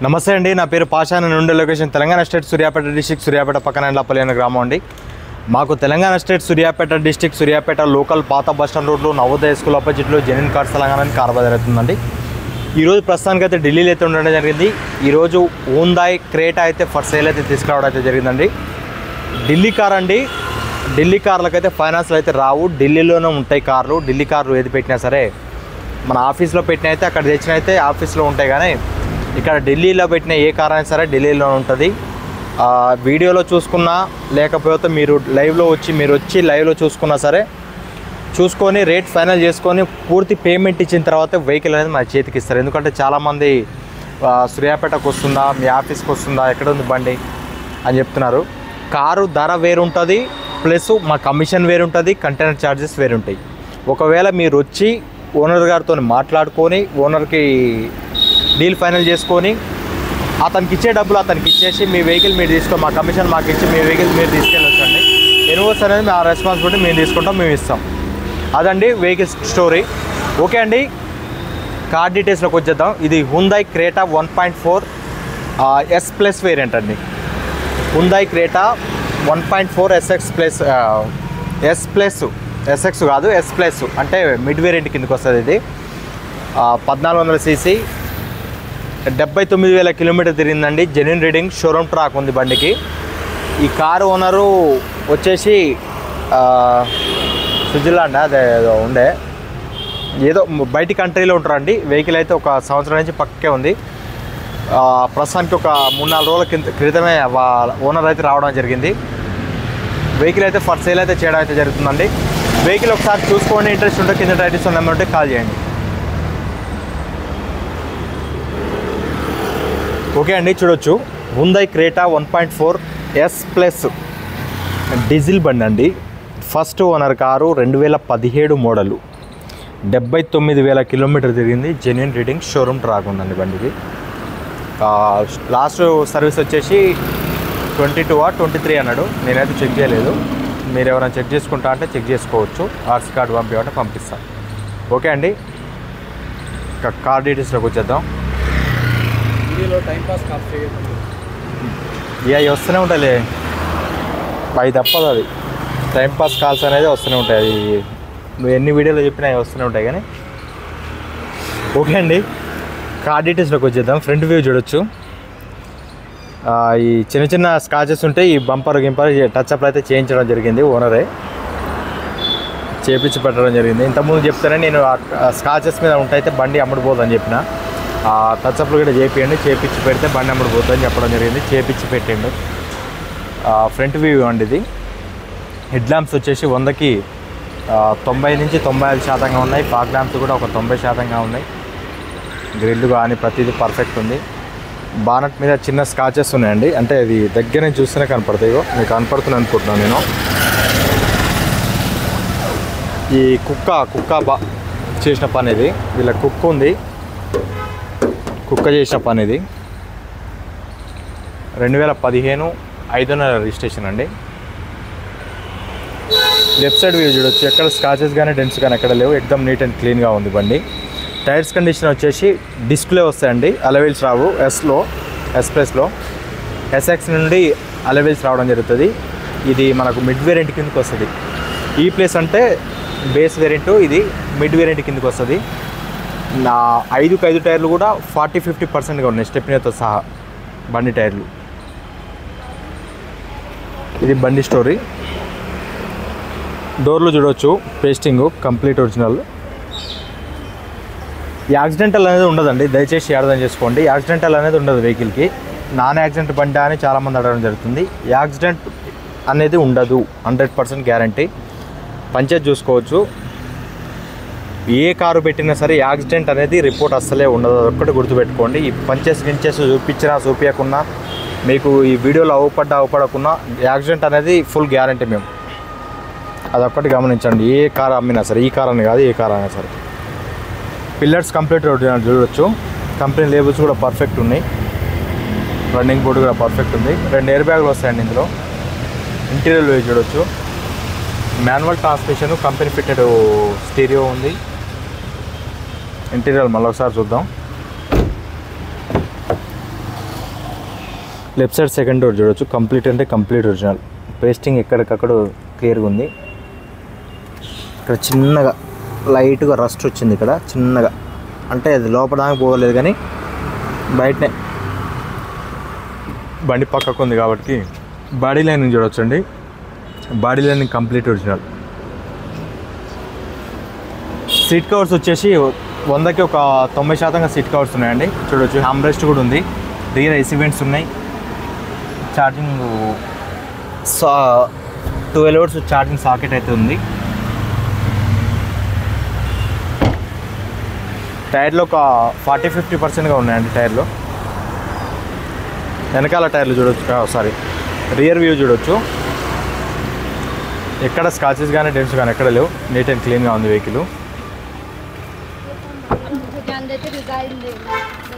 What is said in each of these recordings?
నమస్తే అండి నా పేరు పాషాన నుండి location Telangana state Suryapet district Suryapet పక్కన ఎండ్లపల్లి అనే గ్రామం అండి మాకు Telangana state Suryapet district Suryapet local పాత బస్ స్టాండ్ రోడ్లో నవోదయ స్కూల్ ఆపోజిట్లో జెనిన్ కార్డ్స్ తెలంగాణ అని కార్బజార్ అవుతుందండి ఈరోజు ప్రస్తుతానికి అయితే ఢిల్లీలో అయితే ఉండడం జరిగింది ఈరోజు ఊందాయ్ క్రేటా అయితే ఫర్ సేల్ అయితే తీసుకురావడం అయితే జరిగిందండి ఢిల్లీ కార్ అండి ఢిల్లీ కార్లకు అయితే ఫైనాన్స్లు అయితే రావు ఢిల్లీలోనే ఉంటాయి కార్లు ఢిల్లీ కార్లు ఏది పెట్టినా సరే మన ఆఫీస్లో పెట్టిన అయితే అక్కడ తెచ్చిన అయితే ఆఫీస్లో ఉంటాయి కానీ ఇక్కడ ఢిల్లీలో పెట్టిన ఏ కార్ అయినా సరే ఢిల్లీలో ఉంటుంది ఆ, వీడియోలో చూసుకున్నా లేకపోతే మీరు లైవ్లో వచ్చి మీరు వచ్చి లైవ్లో చూసుకున్నా సరే చూసుకొని రేట్ ఫైనల్ చేసుకొని పూర్తి పేమెంట్ ఇచ్చిన తర్వాత వెహికల్ అనేది మన చేతికి ఇస్తారు ఎందుకంటే చాలామంది ఆ, సూర్యాపేటకు వస్తుందా మీ ఆఫీస్కి వస్తుందా ఎక్కడ ఉంది బండి అని చెప్తున్నారు కారు ధర వేరు ఉంటుంది ప్లస్ మా కమిషన్ వేరు ఉంటుంది కంటైనర్ ఛార్జెస్ వేరు ఉంటాయి ఒకవేళ మీరు వచ్చి ఓనర్ గారితో మాట్లాడుకొని ఓనర్కి డీల్ ఫైనల్ చేసుకొని అతనికి ఇచ్చే డబ్బులు అతనికి ఇచ్చేసి మీ వెహికల్ మీరు తీసుకో మా కమిషన్ మాకు ఇచ్చి మీ వెహికల్ మీరు తీసుకెళ్ళొచ్చండి ఎన్ఓస్ అనేది మా రెస్పాన్సిబిలిటీ మేము తీసుకుంటాం మేము ఇస్తాం అదండి వెహికల్ స్టోరీ ఓకే అండి కార్ డీటెయిల్స్లోకి వచ్చేద్దాం ఇది Hyundai Creta one point four S plus variant అండి Hyundai Creta one point four SX plus S plus SX కాదు ఎస్ ప్లస్ అంటే మిడ్ వేరియంట్ కిందకి వస్తుంది ఇది ఆ, పద్నాలుగు వందల సీసీ డెబ్బై తొమ్మిది వేల కిలోమీటర్ తిరిగిందండి జెన్యున్ రీడింగ్ షోరూమ్ ట్రాక్ ఉంది బండికి ఈ కారు ఓనరు వచ్చేసి ఆ, స్విట్జర్లాండ్ అదే ఏదో ఉండే ఏదో బయటి కంట్రీలో ఉంటారండి వెహికల్ అయితే ఒక సంవత్సరం నుంచి పక్కకే ఉంది ఆ, ప్రస్తుతానికి ఒక మూడు నాలుగు రోజుల కింద క్రితమే వాళ్ళ ఓనర్ అయితే రావడం జరిగింది వెహికల్ అయితే ఫర్ సేల్ అయితే చేయడం అయితే జరుగుతుందండి వెహికల్ ఒకసారి చూసుకోండి ఇంట్రెస్ట్ ఉంటే కింద టైటిల్స్ నెంబర్ ఉంటే కాల్ చేయండి ఓకే అండి చూడొచ్చు Hyundai Creta one point four S plus diesel బండి అండి ఫస్ట్ ఓనర్ కారు రెండు వేల పదిహేడు మోడలు డెబ్బై తొమ్మిది వేల కిలోమీటర్ తిరిగింది జెన్యున్ రీడింగ్ షోరూమ్ ట్రాక్ ఉందండి బండికి లాస్ట్ సర్వీస్ వచ్చేసి twenty two or twenty three అన్నాడు నేనైతే చెక్ చేయలేదు మీరు ఎవరైనా చెక్ చేసుకుంటా అంటే చెక్ చేసుకోవచ్చు ఆర్సీ కార్డు పంపించమంటే పంపిస్తాను ఓకే అండి ఇక కార్ డీటెయిల్స్లోకి వచ్చేద్దాం వీడియోలో టైం పాస్ కాఫీ ఇక అవి వస్తూనే ఉంటాయిలే అవి తప్పదు అది టైం పాస్ కాల్స్ అనేది వస్తూనే ఉంటాయి అది నువ్వు ఎన్ని వీడియోలో చెప్పినా అవి వస్తూనే ఉంటాయి కానీ ఓకే అండి కార్ డీటెయిల్స్లోకి వచ్చేద్దాం ఫ్రంట్ వ్యూ చూడొచ్చు ఆ, ఈ చిన్న చిన్న స్కాచెస్ ఉంటాయి ఈ బంపర్ గింపర్ టచ్ అప్ అయితే చేయించడం జరిగింది ఓనరే చేపించి పెట్టడం జరిగింది ఇంతకుముందు చెప్తానే నేను ఆ స్కాచెస్ మీద ఉంటాయితే బండి అమ్ముడుపోదని చెప్పిన ఆ టచ్అప్లు కూడా చేపియండి చేపించి పెడితే బండి అమ్ముడుపోతుందని చెప్పడం జరిగింది చేపించి పెట్టిండు ఫ్రంట్ వ్యూ అండి ఇది హెడ్ ల్యాంప్స్ వచ్చేసి వందకి ఆ, తొంభై నుంచి తొంభై ఐదు శాతంగా ఉన్నాయి ఫాగ్ ల్యాంప్స్ కూడా ఒక తొంభై శాతంగా ఉన్నాయి గ్రిల్ కానీ ప్రతిదీ పర్ఫెక్ట్ ఉంది బానట్ మీద చిన్న స్కాచెస్ ఉన్నాయండి అంటే ఇది దగ్గర నుంచి చూస్తేనే కనపడతాయి ఇగో మీకు కనపడుతుంది అనుకుంటున్నాను నేను ఈ కుక్క కుక్క బా చేసిన పని ఇది వీళ్ళ కుక్క ఉంది కుక్క చేసిన పని ఇది రెండు వేల పదిహేను ఐదో నెల రిజిస్ట్రేషన్ అండి లెఫ్ట్ సైడ్ వ్యూ చూడొచ్చు ఎక్కడ స్కాచెస్ కానీ డెన్స్ కానీ ఎక్కడ లేవు ఎక్దమ్ నీట్ అండ్ క్లీన్గా ఉంది బండి టైర్స్ కండిషన్ వచ్చేసి డిస్ప్లే వస్తాయండి అలవెల్స్ రావు ఎస్లో ఎస్ ప్లస్లో ఎస్ఎక్స్ నుండి అలవెల్స్ రావడం జరుగుతుంది ఇది మనకు మిడ్ వేరియంట్ కిందకి వస్తుంది ఈ ప్లేస్ అంటే బేస్ వేరియంట్ ఇది మిడ్ వేరియంట్ కిందకి వస్తుంది నా ఐదుకి ఐదు టైర్లు కూడా ఫార్టీ ఫిఫ్టీ పర్సెంట్గా ఉన్నాయి స్టెప్నీతో సహా బండి టైర్లు ఇది బండి స్టోరీ డోర్లు చూడవచ్చు పేస్టింగ్ కంప్లీట్ ఒరిజినల్ యాక్సిడెంటల్ అనేది ఉండదండి దయచేసి అర్థం చేసుకోండి యాక్సిడెంటల్ అనేది ఉండదు వెహికల్కి నాన్ యాక్సిడెంట్ బండి అని చాలామంది అడగడం జరుగుతుంది యాక్సిడెంట్ అనేది ఉండదు హండ్రెడ్ పర్సెంట్ గ్యారంటీ పంచేది చూసుకోవచ్చు ఏ కారు పెట్టినా సరే యాక్సిడెంట్ అనేది రిపోర్ట్ అస్సలే ఉండదు అదొక్కటి గుర్తుపెట్టుకోండి ఈ పంచెస్ గించెస్ చూపించినా చూపించకున్నా మీకు ఈ వీడియోలో అవపడ్డా అవపడకున్నా యాక్సిడెంట్ అనేది ఫుల్ గ్యారంటీ మేము అదొక్కటి గమనించండి ఏ కార్ అమ్మినా సరే ఈ కార్ అని కాదు ఏ కార్ అయినా సరే పిల్లర్స్ కంప్లీట్ ఒరిజినల్ చూడొచ్చు కంపెనీ లేబుల్స్ కూడా పర్ఫెక్ట్ ఉన్నాయి రన్నింగ్ బోర్డు కూడా పర్ఫెక్ట్ ఉంది రెండు ఎయిర్ బ్యాగులు వస్తాయండి ఇందులో ఇంటీరియర్ వ్యూ చూడొచ్చు manual transmission company fitted stereo ఉంది ఇంటీరియర్ మళ్ళీ ఒకసారి చూద్దాం లెఫ్ట్ సైడ్ సెకండ్ డోర్ చూడొచ్చు కంప్లీట్ అంటే కంప్లీట్ ఒరిజినల్ పేస్టింగ్ ఎక్కడికక్కడ క్లియర్గా ఉంది ఇక్కడ చిన్నగా లైట్గా రస్ట్ వచ్చింది ఇక్కడ చిన్నగా అంటే అది లోపల దాకా పోగలేదు కానీ బయటనే బండి పక్కకు ఉంది కాబట్టి బాడీ లైనింగ్ చూడొచ్చండి body lining complete original seat covers వచ్చేసి వందకి ఒక తొంభై శాతంగా సీట్ కవర్స్ ఉన్నాయండి చూడొచ్చు హామ్రెస్ట్ కూడా ఉంది రియర్ ఐసీ వెంట్స్ ఉన్నాయి ఛార్జింగ్ సా ట్వెల్వ్ అవర్స్ ఛార్జింగ్ సాకెట్ అయితే ఉంది టైర్లో ఒక ఫార్టీ ఫిఫ్టీ పర్సెంట్గా ఉన్నాయండి టైర్లో వెనకాల టైర్లు చూడొచ్చు సారీ రియర్ వ్యూ చూడొచ్చు ఎక్కడ స్కాచెస్ కానీ డెంట్స్ కానీ ఎక్కడ లేవు నీట్ అండ్ క్లీన్గా ఉంది వెహికల్ ध्यान देते रिगाइड देना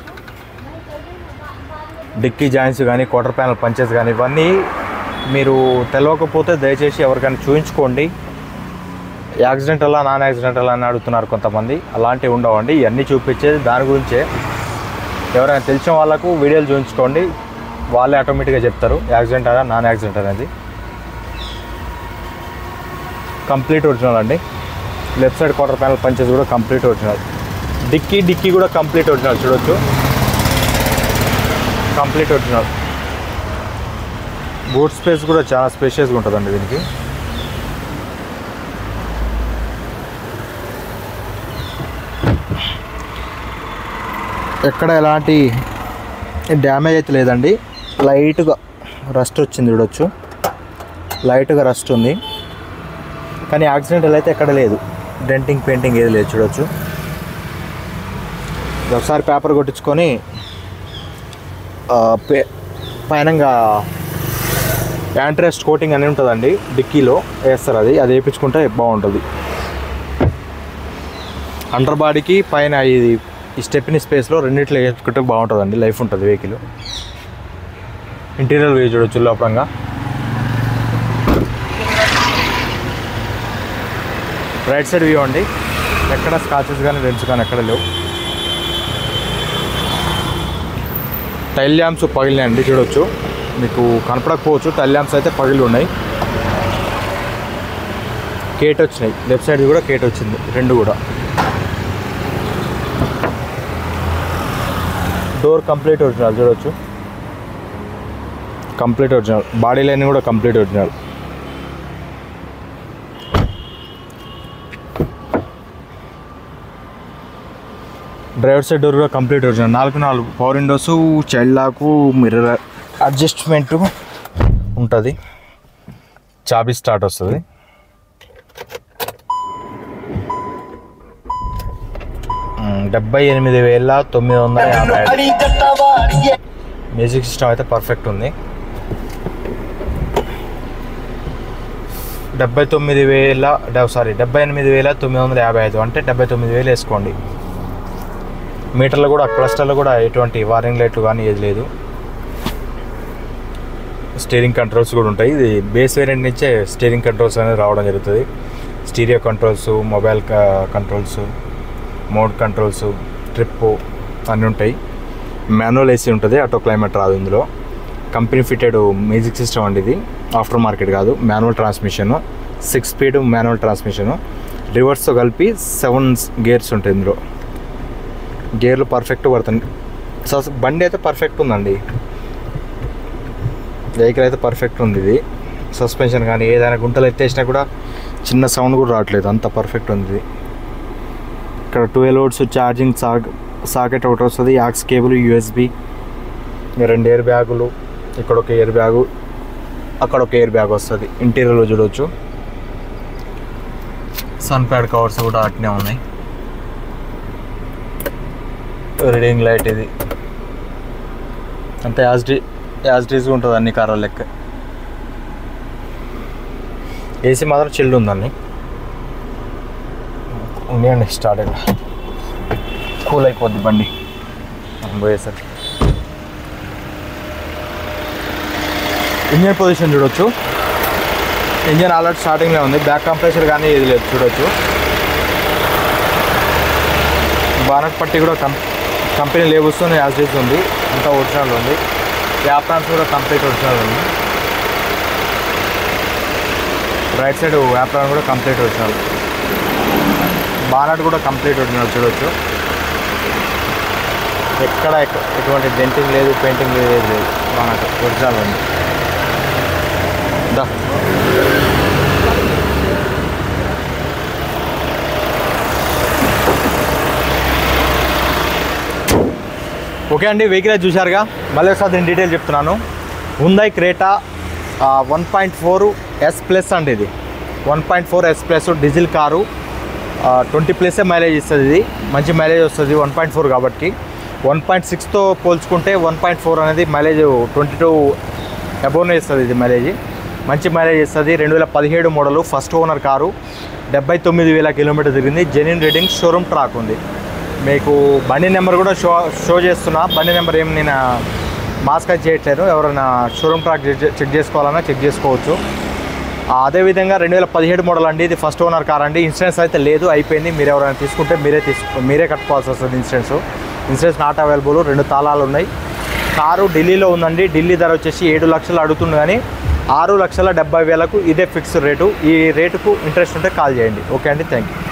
డిక్కీ జాయింట్స్ కానీ క్వార్టర్ ప్యానల్ పంచెస్ కానీ ఇవన్నీ మీరు తెలియకపోతే దయచేసి ఎవరికైనా చూపించుకోండి యాక్సిడెంట్ అలా నాన్ యాక్సిడెంట్ అలా అని అడుగుతున్నారు కొంతమంది అలాంటివి ఉండవండి ఇవన్నీ చూపించేది దాని గురించే ఎవరైనా తెలిసిన వాళ్ళకు వీడియోలు చూపించుకోండి వాళ్ళే ఆటోమేటిక్గా చెప్తారు యాక్సిడెంట్ అలా నాన్ యాక్సిడెంట్ అనేది కంప్లీట్ ఒరిజినల్ అండి left side quarter panel punches కూడా కంప్లీట్ ఒరిజినల్ డిక్కీ డిక్కీ కూడా కంప్లీట్ ఒరిజినల్ చూడొచ్చు కంప్లీట్ ఒరిజినల్ బూట్ స్పేస్ కూడా చాలా స్పేషియస్గా ఉంటుందండి దీనికి ఎక్కడ ఎలాంటి డ్యామేజ్ అయితే లేదండి లైట్గా రస్ట్ వచ్చింది చూడొచ్చు లైట్గా రస్ట్ ఉంది కానీ యాక్సిడెంటల్ అయితే ఎక్కడ లేదు డెంటింగ్ పెయింటింగ్ ఏది లేదు చూడొచ్చు ఇది ఒకసారి పేపర్ కొట్టించుకొని ఆ, పే పైనంగా యాంట్రెస్ట్ కోటింగ్ అని ఉంటుందండి డిక్కీలో వేస్తారు అది అది వేయించుకుంటే బాగుంటుంది అండర్ బాడీకి పైన ఇది ఈ స్టెప్ని స్పేస్లో రెండిట్లో వేసుకుంటే బాగుంటుందండి లైఫ్ ఉంటుంది వెహికల్ ఇంటీరియర్ వ్యూ చూడొచ్చు లోపలంగా రైట్ సైడ్ వ్యూ అండి ఎక్కడ స్కాచెస్ కానీ రెడ్స్ కానీ ఎక్కడ లేవు టైల్ ల్యాంప్స్ పగిలినాయండి చూడొచ్చు మీకు కనపడకపోవచ్చు టైల్ ల్యాంప్స్ అయితే పగిలి ఉన్నాయి కేట్ వచ్చినాయి లెఫ్ట్ సైడ్ కూడా కేట్ వచ్చింది రెండు కూడా డోర్ కంప్లీట్ ఒరిజినల్ చూడొచ్చు కంప్లీట్ ఒరిజినల్ బాడీ లైన్ కూడా complete original driver side door కూడా కంప్లీట్ ఒరిజినల్ నాలుగు నాలుగు power windows child lock mirror adjustment ఉంటుంది చాబీ స్టార్ట్ వస్తుంది మ్, డెబ్బై ఎనిమిది వేల తొమ్మిది వందల యాభై ఐదు మ్యూజిక్ సిస్టమ్ అయితే పర్ఫెక్ట్ ఉంది డెబ్బై తొమ్మిది వేల సారీ డెబ్బై ఎనిమిది వేల తొమ్మిది వందల యాభై ఐదు అంటే డెబ్బై తొమ్మిది వేలు వేసుకోండి మీటర్లో కూడా క్లస్టర్లో కూడా ఎటువంటి వార్నింగ్ లైట్లు కానీ ఏది లేదు స్టీరింగ్ కంట్రోల్స్ కూడా ఉంటాయి ఇది బేస్ వేరియంట్ నుంచే స్టీరింగ్ కంట్రోల్స్ అనేది రావడం జరుగుతుంది stereo controls mobile controls mode controls trip అన్నీ ఉంటాయి మాన్యువల్ ఏసీ ఉంటుంది ఆటో క్లైమేట్ రాదు ఇందులో కంపెనీ ఫిటెడ్ మ్యూజిక్ సిస్టమ్ అండి ఇది ఆఫ్టర్ మార్కెట్ కాదు manual transmission six speed manual transmission రివర్స్తో కలిపి సెవెన్ గేర్స్ ఉంటాయి ఇందులో గేర్లు పర్ఫెక్ట్ పడుతుంది సో బండి అయితే పర్ఫెక్ట్ ఉందండి వెహికల్ అయితే పర్ఫెక్ట్ ఉంది ఇది సస్పెన్షన్ కానీ ఏదైనా గుంటలు ఎత్తేసినా కూడా చిన్న సౌండ్ కూడా రావట్లేదు అంత పర్ఫెక్ట్ ఉంది ఇది ఇక్కడ ట్వెల్వ్ వోల్ట్స్ ఛార్జింగ్ సాక్ సాకెట్ ఒకటి వస్తుంది యాక్స్ కేబుల్ యూఎస్బి రెండు ఎయిర్ బ్యాగులు ఇక్కడ ఒక ఎయిర్ బ్యాగు అక్కడ ఒక ఎయిర్ బ్యాగ్ వస్తుంది ఇంటీరియర్లో చూడవచ్చు సన్ ప్యాడ్ కవర్స్ కూడా అట్నే ఉన్నాయి రీడింగ్ లైట్ ఇది అంతే యాజ్ డి యాజ్ డీజ్గా ఉంటుంది అన్ని కార్ల లెక్క ఏసీ మాత్రం చిల్డ్ ఉందండి ఉండండి స్టార్ట్ అయినా కూల్ అయిపోద్ది బండి మనం పోయేసరికి ఇంజన్ పొజిషన్ చూడొచ్చు ఇంజన్ ఆల్రెడీ స్టార్టింగ్లో ఉంది బ్యాక్ కంప్రెషర్ కానీ ఇది లేదు చూడొచ్చు బానట్ పట్టి కూడా కం కంపెనీ లేబుల్స్తో యాజ్ డీజ్ ఉంది అంతా ఒరిజినల్ ఉంది వ్యాపారాన్స్ కూడా కంప్లీట్ ఒరిజినల్ ఉంది రైట్ సైడ్ వ్యాపారం కూడా కంప్లీట్ ఒరిజినల్ బానట్ కూడా కంప్లీట్ ఒరిజినల్ చూడొచ్చు ఎక్కడ ఎక్క- ఎటువంటి డెంటింగ్ లేదు పెయింటింగ్ లేదు ఏది లేదు బానట్ ఒరిజినల్ ఉంది దా ఓకే అండి వెహికల్ అయితే చూశారుగా మళ్ళీ ఒకసారి దీని డీటెయిల్ చెప్తున్నాను Hyundai Creta one point four S plus అండి ఇది one point four S plus diesel car twenty plus mileage ఇస్తుంది ఇది మంచి మైలేజ్ వస్తుంది వన్ పాయింట్ ఫోర్ కాబట్టి వన్ పాయింట్ సిక్స్తో పోల్చుకుంటే వన్ పాయింట్ ఫోర్ అనేది మైలేజ్ ట్వంటీ టూ అబోనే ఇస్తుంది ఇది మైలేజ్ మంచి మైలేజ్ ఇస్తుంది రెండు వేల పదిహేడు మోడలు ఫస్ట్ ఓనర్ కారు డెబ్బై తొమ్మిది వేల కిలోమీటర్ తిరిగింది జెన్యున్ రేటింగ్ షోరూమ్ ట్రాక్ ఉంది మీకు బండి నెంబర్ కూడా షో షో చేస్తున్నా బండి నెంబర్ ఏం నేను మాస్క్ అయితే చేయట్లేదు ఎవరైనా షోరూమ్ ట్రాక్ చెక్ చెక్ చేసుకోవాలన్నా చెక్ చేసుకోవచ్చు ఆ, అదేవిధంగా రెండు వేల పదిహేడు మోడల్ అండి ఇది ఫస్ట్ ఓనర్ కార్ అండి ఇన్సూరెన్స్ అయితే లేదు అయిపోయింది మీరు ఎవరైనా తీసుకుంటే మీరే తీసు మీరే కట్టుకోవాల్సి వస్తుంది ఇన్సూరెన్స్ ఇన్సూరెన్స్ నాట్ అవైలబుల్ రెండు తాళాలు ఉన్నాయి కారు ఢిల్లీలో ఉందండి ఢిల్లీ ధర వచ్చేసి ఏడు లక్షలు అడుగుతుంది కానీ ఆరు లక్షల డెబ్బై వేలకు ఇదే ఫిక్స్డ్ రేటు ఈ రేటుకు ఇంట్రెస్ట్ ఉంటే కాల్ చేయండి ఓకే అండి థ్యాంక్ యూ